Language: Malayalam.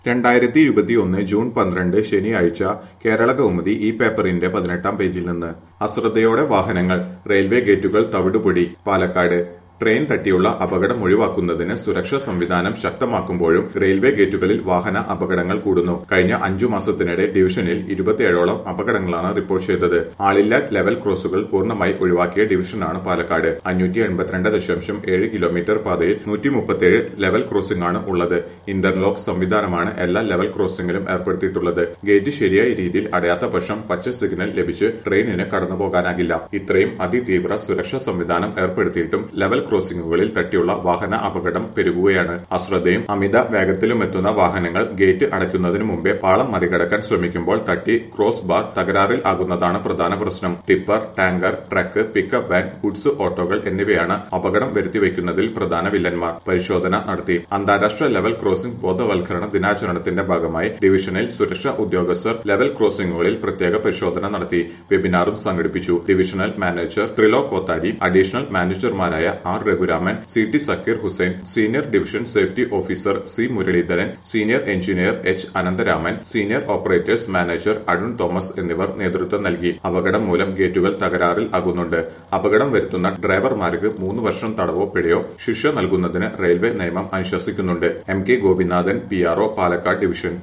രണ്ടായിരത്തി ഇരുപത്തിയൊന്ന് ജൂൺ പന്ത്രണ്ട് ശനിയാഴ്ച കേരള കൗമുദി ഈ പേപ്പറിന്റെ പതിനെട്ടാം പേജിൽ നിന്ന് അശ്രദ്ധയോടെ വാഹനങ്ങൾ റെയിൽവേ ഗേറ്റുകൾ തവിടുപൊടി പാലക്കാട് ട്രെയിൻ തട്ടിയുള്ള അപകടം ഒഴിവാക്കുന്നതിന് സുരക്ഷാ സംവിധാനം ശക്തമാക്കുമ്പോഴും റെയിൽവേ ഗേറ്റുകളിൽ വാഹന അപകടങ്ങൾ കൂടുന്നു കഴിഞ്ഞ അഞ്ചു മാസത്തിനിടെ ഡിവിഷനിൽ ഇരുപത്തിയേഴോളം അപകടങ്ങളാണ് റിപ്പോർട്ട് ചെയ്തത് ആളില്ലാ ലെവൽ ക്രോസുകൾ പൂർണ്ണമായി ഒഴിവാക്കിയ ഡിവിഷനാണ് പാലക്കാട് അഞ്ഞൂറ്റി എൺപത്തിരണ്ട് ദശാംശം ഏഴ് കിലോമീറ്റർ പാതയിൽ നൂറ്റി മുപ്പത്തിയേഴ് ലെവൽ ക്രോസിംഗ് ആണ് ഉള്ളത് ഇന്റർലോക്ക് സംവിധാനമാണ് എല്ലാ ലെവൽ ക്രോസിംഗിലും ഏർപ്പെടുത്തിയിട്ടുള്ളത് ഗേറ്റ് ശരിയായ രീതിയിൽ അടയാത്ത പക്ഷം പച്ച സിഗ്നൽ ലഭിച്ച് ട്രെയിനിന് കടന്നുപോകാനാകില്ല ഇത്രയും അതിതീവ്ര സുരക്ഷാ സംവിധാനം ഏർപ്പെടുത്തിയിട്ടും ലെവൽ ക്രോസിംഗുകളിൽ തട്ടിയുള്ള വാഹന അപകടം പെരുകുകയാണ് അശ്രദ്ധയും അമിത വേഗത്തിലും എത്തുന്ന വാഹനങ്ങൾ ഗേറ്റ് അടയ്ക്കുന്നതിന് മുമ്പേ പാളം മറികടക്കാൻ ശ്രമിക്കുമ്പോൾ തട്ടി ക്രോസ് ബാർ തകരാറിൽ ആകുന്നതാണ് പ്രധാന പ്രശ്നം tipper tanker truck pickup van goods ഓട്ടോകൾ എന്നിവയാണ് അപകടം വരുത്തിവെക്കുന്നതിൽ പ്രധാന വില്ലന്മാർ പരിശോധന നടത്തി അന്താരാഷ്ട്ര ലെവൽ ക്രോസിംഗ് ബോധവൽക്കരണ ദിനാചരണത്തിന്റെ ഭാഗമായി ഡിവിഷനിൽ സുരക്ഷാ ഉദ്യോഗസ്ഥർ ലെവൽ ക്രോസിംഗുകളിൽ പ്രത്യേക പരിശോധന നടത്തി വെബിനാറും സംഘടിപ്പിച്ചു divisional manager Trilok Kothari additional മാനേജർമാരായ R Raghuraman C T Zakir Hussain senior division safety officer C Muralidharan senior engineer H Anantharaman senior operators manager Arun Thomas എന്നിവർ നേതൃത്വം നൽകി അപകടം മൂലം ഗേറ്റുകൾ തകരാറിൽ ആകുന്നുണ്ട് അപകടം വരുത്തുന്ന ഡ്രൈവർമാർക്ക് മൂന്ന് വർഷം തടവോ പിഴയോ ശിക്ഷ നൽകുന്നതിന് റെയിൽവേ നിയമം അനുശാസിക്കുന്നുണ്ട് M K Gopinathan P RO Palakkad division